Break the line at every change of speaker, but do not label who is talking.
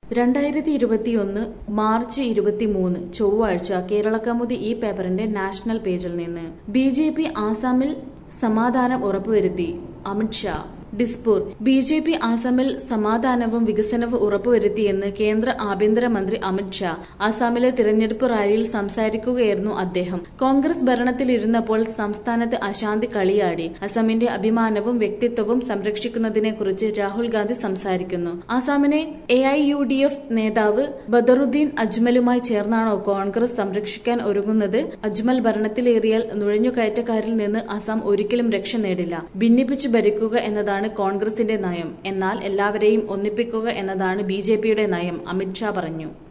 രണ്ടായിരത്തി ഇരുപത്തിയൊന്ന് മാർച്ച് ഇരുപത്തിമൂന്ന് ചൊവ്വാഴ്ച കേരളകൗമുദി ഈ പേപ്പറിന്റെ നാഷണൽ പേജിൽ നിന്ന് ബി ജെ പി ആസാമിൽ സമാധാനം ഉറപ്പുവരുത്തി Amit Shah Dispur B J P ആസാമിൽ സമാധാനവും വികസനവും ഉറപ്പുവരുത്തിയെന്ന് കേന്ദ്ര ആഭ്യന്തരമന്ത്രി അമിത്ഷാ ആസാമിലെ തിരഞ്ഞെടുപ്പ് റാലിയിൽ സംസാരിക്കുകയായിരുന്നു അദ്ദേഹം കോൺഗ്രസ് ഭരണത്തിലിരുന്നപ്പോൾ സംസ്ഥാനത്ത് അശാന്തി കളിയാടി അസമിന്റെ അഭിമാനവും വ്യക്തിത്വവും സംരക്ഷിക്കുന്നതിനെക്കുറിച്ച് രാഹുൽ ഗാന്ധി സംസാരിക്കുന്നു ആസാമിനെ A I U D F നേതാവ് ബദറുദ്ദീൻ അജ്മലുമായി ചേർന്നാണോ കോൺഗ്രസ് സംരക്ഷിക്കാൻ ഒരുങ്ങുന്നത് അജ്മൽ ഭരണത്തിലേറിയാൽ നുഴഞ്ഞുകയറ്റക്കാരിൽ നിന്ന് അസം ഒരിക്കലും രക്ഷ നേടില്ല ഭിന്നിപ്പിച്ചു ഭരിക്കുക എന്നതാണ് കോൺഗ്രസിന്റെ നയം എന്നാൽ എല്ലാവരെയും ഒന്നിപ്പിക്കുക എന്നതാണ് ബി നയം അമിത്ഷാ പറഞ്ഞു